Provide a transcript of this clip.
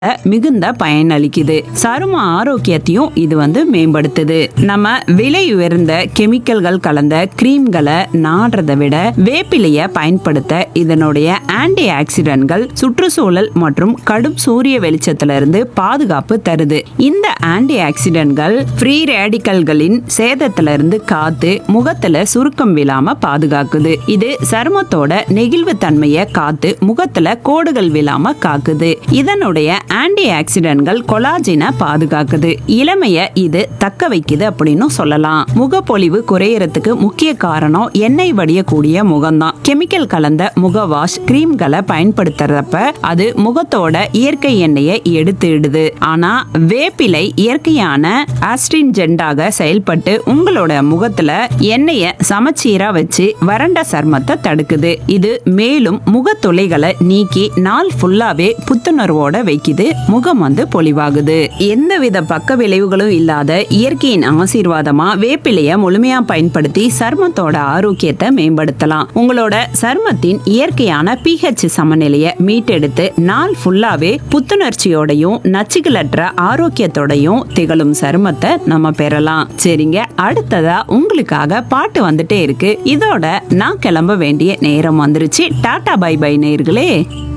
மிகுந்த பயனளிக்குது சரும ஆரோக்கியத்தையும் இது வந்து மேம்படுத்துது நம்ம விலை உயர்ந்த கெமிக்கல்கள் கலந்த கிரீம்களை நாடுறதை விட வேப்பிலைய பயன்படுத்த இதனுடைய ஆன்டி ஆக்சிடென்ட்கள் சுற்றுச்சூழல் மற்றும் கடும் சூரிய வெளிச்சத்துல இருந்து பாதுகாப்பு தருது இந்த ஆன்டி ஆக்சிடென்ட்கள் ஃப்ரீ ரேடிக்கல்களின் சேதத்துல இருந்து காத்து முகத்துல சுருக்கம் விழாம பாதுகாக்குது இது சருமத்தோட நெகிழ்வு தன்மையை காத்து முகத்துல கோடுகள் விழாம காக்குது இதனுடைய ஆன்டி ஆக்சிடென்ட்கள் கொலாஜினை பாதுகாக்குது இளமைய இது தக்க வைக்குது அப்படின்னு சொல்லலாம் முகப்பொலிவு குறையறதுக்கு முக்கிய காரணம் எண்ணெய் வடியக்கூடிய முகம்தான் கெமிக்கல் கலந்த முக வாஷ் கிரீம்களை பயன்படுத்துறப்ப அது முகத்தோட இயற்கை எண்ணெயை எடுத்துடுது ஆனா வேப்பிலை இயற்கையான ஆஸ்ட்ரின்ஜென்டாக செயல்பட்டு உங்களோட முகத்துல எண்ணெயை சமச்சீரா வச்சு வறண்ட சர்மத்தை தடுக்குது இது மேலும் முகத்துளைகளை நீக்கி நாள் ஃபுல்லாவே புத்துணர்வோட வைக்குது முகம் வந்து பொலிவாகுது எந்தவித பக்க விளைவுகளும் இல்லாத இயற்கையின் ஆசீர்வாதமா வேப்பிலைய முழுமையா பயன்படுத்தி சர்மத்தோட ஆரோக்கியத்தை மேம்படுத்தலாம் உங்களோட சர்மத்தின் இயற்கையான பிஹெச் சமநிலையை மீட்டெடுத்து நாள் ஃபுல்லாவே புத்துணர்ச்சியோடையும் நச்சுகளற்ற ஆரோக்கியத்தோடையும் திகழும் சருமத்தை நம்ம பெறலாம் சரிங்க அடுத்ததா உங்களுக்காக பாட்டு வந்துட்டே இருக்கு இதோட நான் கிளம்ப வேண்டிய நேரம் வந்துருச்சு டாடா பை பை நேர்களே